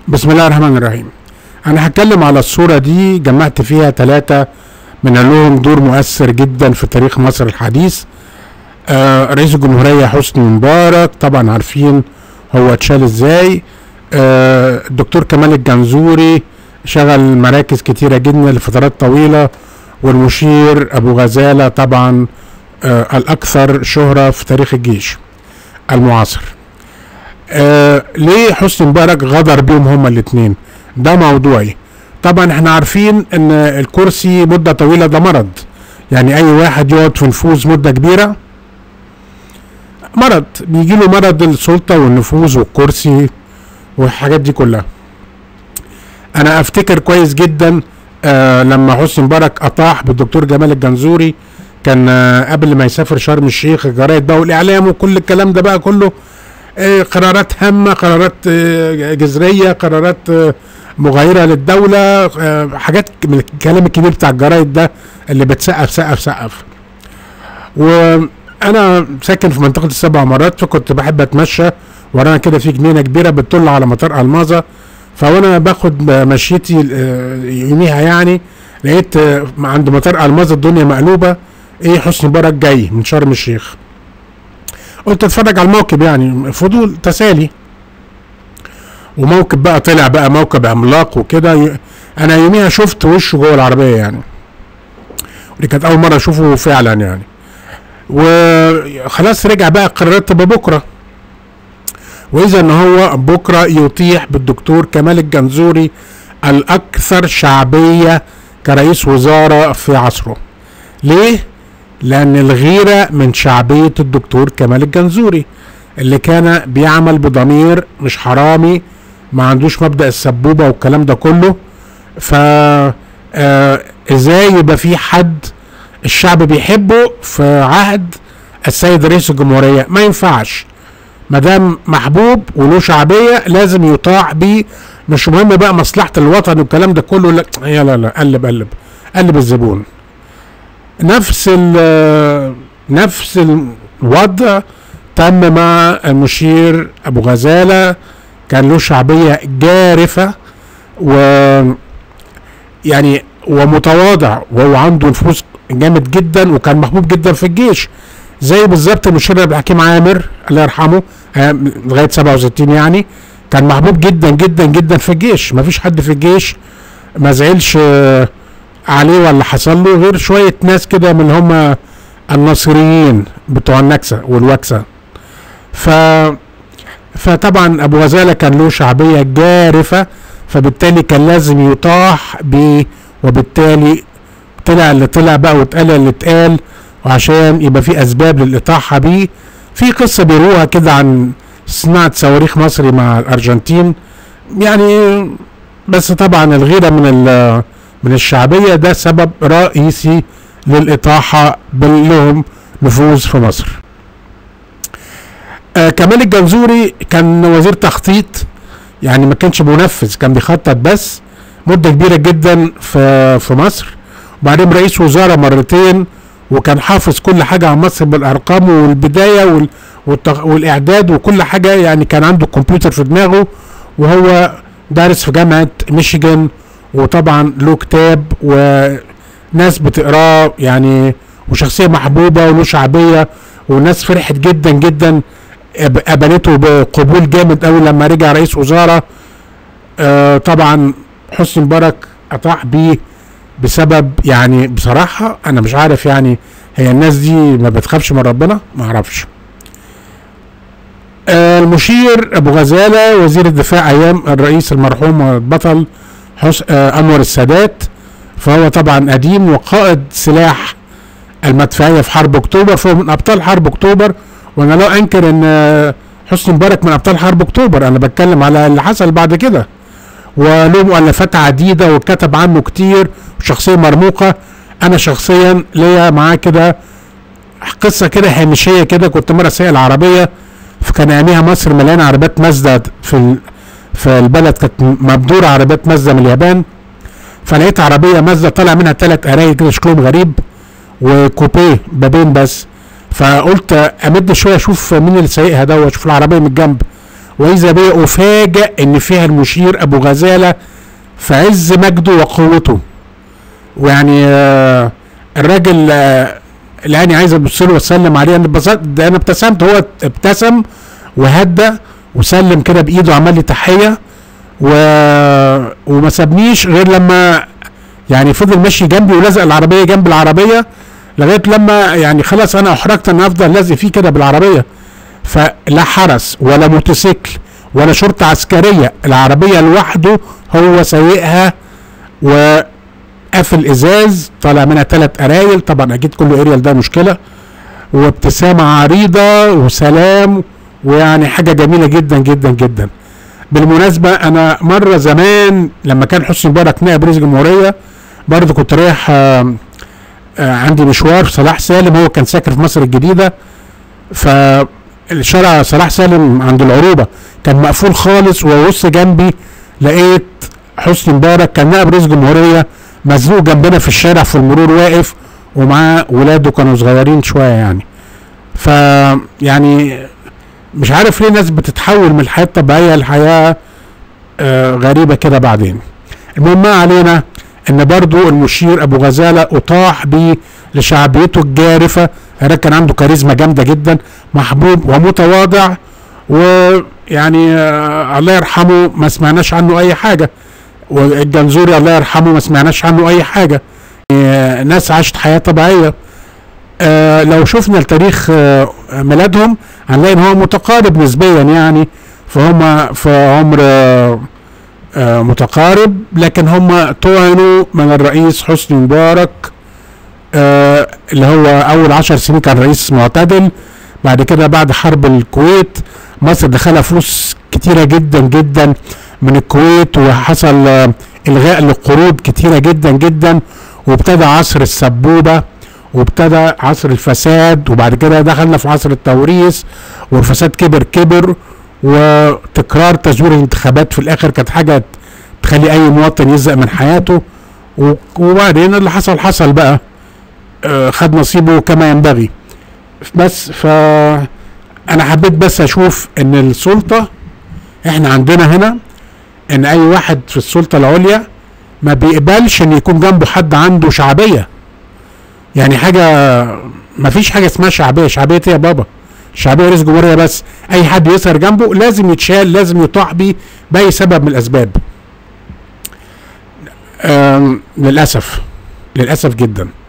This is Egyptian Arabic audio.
بسم الله الرحمن الرحيم انا هتكلم على الصورة دي جمعت فيها ثلاثة من لهم دور مؤثر جدا في تاريخ مصر الحديث آه رئيس الجمهورية حسني مبارك طبعا عارفين هو اتشال ازاي آه الدكتور كمال الجنزوري شغل مراكز كتيرة جدا لفترات طويلة والمشير ابو غزالة طبعا آه الاكثر شهرة في تاريخ الجيش المعاصر آه ليه حسني مبارك غدر بيهم هما الاثنين ده موضوعي طبعا احنا عارفين ان الكرسي مدة طويلة ده مرض يعني اي واحد يقعد في نفوذ مدة كبيرة مرض بيجي له مرض السلطة والنفوذ والكرسي والحاجات دي كلها انا افتكر كويس جدا آه لما حسني مبارك اطاح بالدكتور جمال الجنزوري كان آه قبل ما يسافر شرم الشيخ الجرايد بقى والاعلام وكل الكلام ده بقى كله آه قرارات هامة قرارات آه جذرية قرارات آه مغايرة للدولة آه حاجات من الكلام الكبير بتاع الجرايد ده اللي بتسقف سقف سقف وانا ساكن في منطقة السبع مرات فكنت بحب اتمشى ورانا كده في جنينة كبيرة بتطل على مطار الماظة فوانا باخد مشيتي آه يوميها يعني لقيت آه عند مطار الماظة الدنيا مقلوبة ايه حسني مبارك جاي من شرم الشيخ قلت اتفرج على الموكب يعني فضول تسالي وموكب بقى طلع بقى موكب عملاق وكده انا يوميها شفت وشه جوه العربيه يعني ودي كانت اول مره اشوفه فعلا يعني وخلاص رجع بقى قررت تبقى بكره واذا ان هو بكره يطيح بالدكتور كمال الجنزوري الاكثر شعبيه كرئيس وزاره في عصره ليه لان الغيره من شعبيه الدكتور كمال الجنزوري اللي كان بيعمل بضمير مش حرامي ما عندوش مبدا السبوبه والكلام ده كله ف آه ازاي يبقى في حد الشعب بيحبه في عهد السيد رئيس الجمهوريه ما ينفعش ما دام محبوب وله شعبيه لازم يطاع بيه مش مهم بقى مصلحه الوطن والكلام ده كله لا يا لا لا قلب قلب قلب الزبون نفس ال نفس الوضع تم مع المشير ابو غزاله كان له شعبيه جارفه و يعني ومتواضع وهو عنده نفوذ جامد جدا وكان محبوب جدا في الجيش زي بالظبط المشير عبد الحكيم عامر الله يرحمه لغايه 67 يعني كان محبوب جدا جدا جدا في الجيش ما فيش حد في الجيش ما زعلش عليه ولا حصل له غير شويه ناس كده من هم الناصريين بتوع النكسه والوكسه ف فطبعا ابو غزاله كان له شعبيه جارفه فبالتالي كان لازم يطاح ب وبالتالي طلع اللي طلع بقى واتقال اللي اتقال وعشان يبقى في اسباب للاطاحه بيه في قصه بيروها كده عن صناعه صواريخ مصري مع الارجنتين يعني بس طبعا الغيره من من الشعبيه ده سبب رئيسي للاطاحه لهم نفوذ في مصر آه كمال الجنزوري كان وزير تخطيط يعني ما كانش منفذ كان بيخطط بس مدة كبيرة جدا في في مصر وبعدين رئيس وزراء مرتين وكان حافظ كل حاجة عن مصر بالأرقام والبداية وال والإعداد وكل حاجة يعني كان عنده كمبيوتر في دماغه وهو دارس في جامعة ميشيغان وطبعا له كتاب وناس بتقراه يعني وشخصية محبوبة وله شعبية والناس فرحت جدا جدا قابلته بقبول جامد قوي لما رجع رئيس وزاره آه طبعا حسني مبارك اطاح بيه بسبب يعني بصراحه انا مش عارف يعني هي الناس دي ما بتخافش من ربنا ما اعرفش آه المشير ابو غزاله وزير الدفاع ايام الرئيس المرحوم والبطل حس آه انور السادات فهو طبعا قديم وقائد سلاح المدفعيه في حرب اكتوبر فهو من ابطال حرب اكتوبر وانا لا انكر ان حسني مبارك من ابطال حرب اكتوبر انا بتكلم على اللي حصل بعد كده وله مؤلفات عديده وكتب عنه كتير وشخصيه مرموقه انا شخصيا ليا معاه كده قصه كده هامشيه كده كنت مره سايق العربيه فكان اياميها مصر مليانه عربيات مازدا في في البلد كانت مبدوره عربيات مازدا من اليابان فلقيت عربيه مازدا طالع منها ثلاث قرايب كده شكلهم غريب وكوبيه بابين بس فقلت امد شويه اشوف مين اللي سايقها ده واشوف العربيه من الجنب واذا بي افاجئ ان فيها المشير ابو غزاله في عز مجده وقوته ويعني آه الراجل آه العيني عايز ابص له واسلم عليه انا اتبسطت ده انا ابتسمت هو ابتسم وهدى وسلم كده بايده عمل لي تحيه و... وما سابنيش غير لما يعني فضل ماشي جنبي ولزق العربيه جنب العربيه لغايه لما يعني خلاص انا احرجت ان افضل لازق فيه كده بالعربيه فلا حرس ولا موتوسيكل ولا شرطه عسكريه العربيه لوحده هو سايقها وقافل ازاز طالع منها ثلاث ارايل طبعا اكيد كله اريال ده مشكله وابتسامه عريضه وسلام ويعني حاجه جميله جدا جدا جدا بالمناسبه انا مره زمان لما كان حسني مبارك نائب رئيس الجمهوريه برضه كنت رايح آه آه عندي مشوار في صلاح سالم هو كان ساكن في مصر الجديده فالشارع صلاح سالم عند العروبه كان مقفول خالص وببص جنبي لقيت حسني مبارك كان نائب رئيس الجمهوريه مزنوق جنبنا في الشارع في المرور واقف ومعاه ولاده كانوا صغيرين شويه يعني ف يعني مش عارف ليه ناس بتتحول من الحياه الطبيعيه لحياه آه غريبه كده بعدين المهم ما علينا ان برضو المشير ابو غزاله اطاح ب لشعبيته الجارفه الراجل كان عنده كاريزما جامده جدا محبوب ومتواضع ويعني آه الله يرحمه ما سمعناش عنه اي حاجه والجنزوري الله يرحمه ما سمعناش عنه اي حاجه آه ناس عاشت حياه طبيعيه آه لو شفنا التاريخ آه ميلادهم هنلاقي ان هو متقارب نسبيا يعني فهم في عمر آه آه متقارب لكن هم طعنوا من الرئيس حسني مبارك آه اللي هو اول عشر سنين كان رئيس معتدل بعد كده بعد حرب الكويت مصر دخلها فلوس كتيره جدا جدا من الكويت وحصل آه الغاء لقروض كتيره جدا جدا وابتدى عصر السبوبه وابتدى عصر الفساد وبعد كده دخلنا في عصر التوريث والفساد كبر كبر وتكرار تزوير الانتخابات في الاخر كانت حاجه تخلي اي مواطن يزهق من حياته وبعدين اللي حصل حصل بقى آه خد نصيبه كما ينبغي بس ف انا حبيت بس اشوف ان السلطه احنا عندنا هنا ان اي واحد في السلطه العليا ما بيقبلش ان يكون جنبه حد عنده شعبيه يعني حاجه ما فيش حاجه اسمها شعبيه شعبيه ايه يا بابا شعبيه رئيس جمهوريه بس اي حد يسهر جنبه لازم يتشال لازم يطاع بيه باي سبب من الاسباب للاسف للاسف جدا